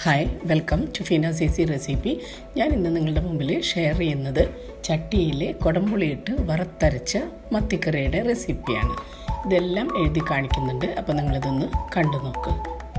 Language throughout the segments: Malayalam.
hi welcome to Finaz easy recipe ഞാൻ ഇന്ന് നിങ്ങളുടെ മുമ്പിൽ ഷെയർ ചെയ്യുന്നത് ചട്ടിയിൽ കുടംപുളിയിട്ട് വറുത്തരച്ച മത്തിക്കറിയുടെ റെസിപ്പിയാണ് ഇതെല്ലാം എഴുതി കാണിക്കുന്നുണ്ട് അപ്പോൾ നിങ്ങളിതൊന്ന് കണ്ടു നോക്ക്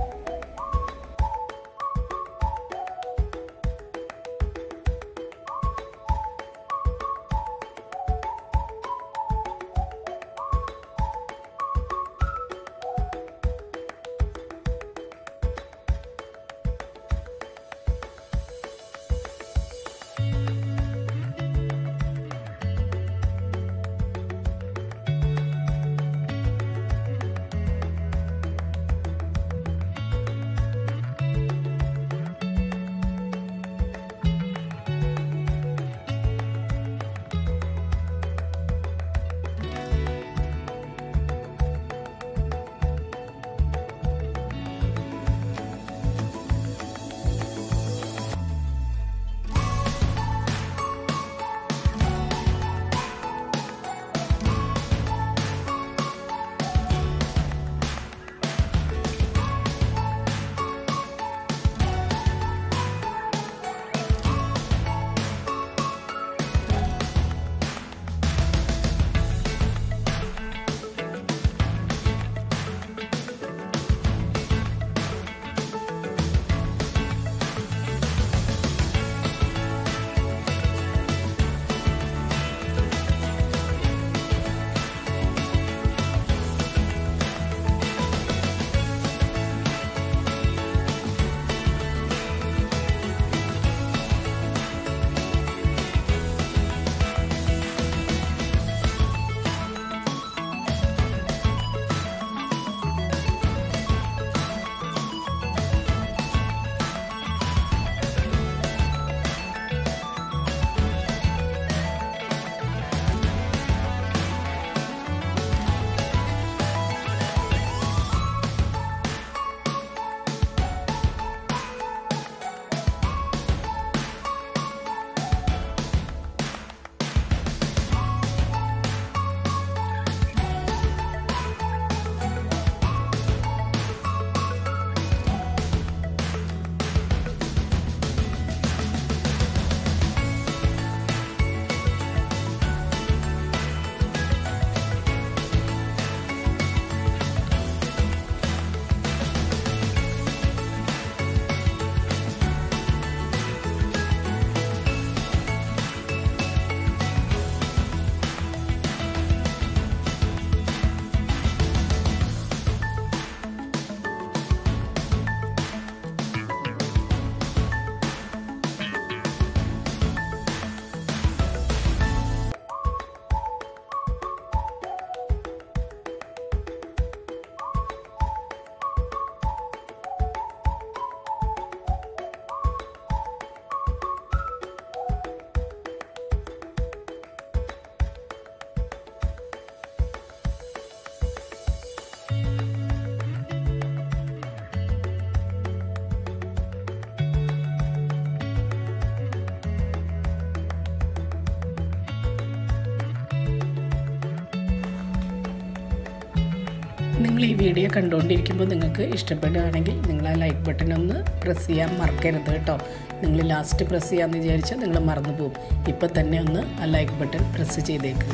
നിങ്ങൾ ഈ വീഡിയോ കണ്ടുകൊണ്ടിരിക്കുമ്പോൾ നിങ്ങൾക്ക് ഇഷ്ടപ്പെടുകയാണെങ്കിൽ നിങ്ങൾ ആ ലൈക്ക് ബട്ടൺ ഒന്ന് പ്രസ് ചെയ്യാൻ മറക്കരുത് കേട്ടോ നിങ്ങൾ ലാസ്റ്റ് പ്രസ് ചെയ്യാമെന്ന് വിചാരിച്ചാൽ നിങ്ങൾ മറന്നു പോകും ഇപ്പം തന്നെ ഒന്ന് ആ ലൈക്ക് ബട്ടൺ പ്രസ് ചെയ്തേക്ക്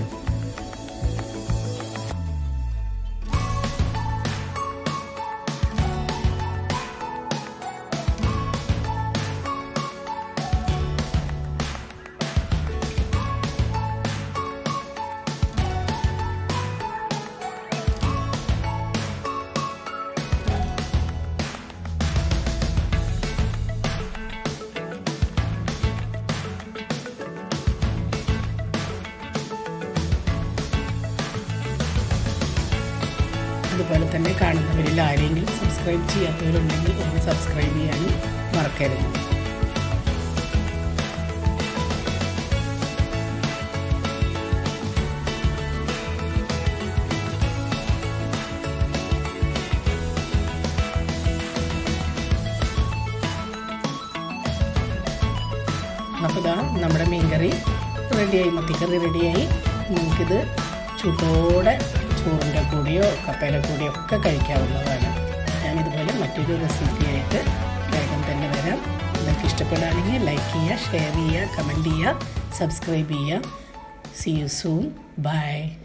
അതുപോലെ തന്നെ കാണുന്നവരിൽ ആരെങ്കിലും സബ്സ്ക്രൈബ് ചെയ്യാത്തവരുണ്ടെങ്കിൽ ഒന്ന് സബ്സ്ക്രൈബ് ചെയ്യാനും മറക്കരുത് അപ്പോൾ ഇതാ നമ്മുടെ മീൻകറി റെഡിയായി മത്തിക്കറി റെഡിയായി നിങ്ങൾക്കിത് ചൂട്ടോടെ ചോറിൻ്റെ കൂടെയോ കപ്പയുടെ കൂടെയോ ഒക്കെ കഴിക്കാവുന്നതാണ് ഞാനിതുപോലെ മറ്റൊരു റെസിപ്പിയായിട്ട് വേഗം തന്നെ വരാം ഇഷ്ടപ്പെടുകയാണെങ്കിൽ ലൈക്ക് ചെയ്യുക ഷെയർ ചെയ്യുക കമൻറ്റ് ചെയ്യുക സബ്സ്ക്രൈബ് ചെയ്യുക സി യു സൂൺ ബൈ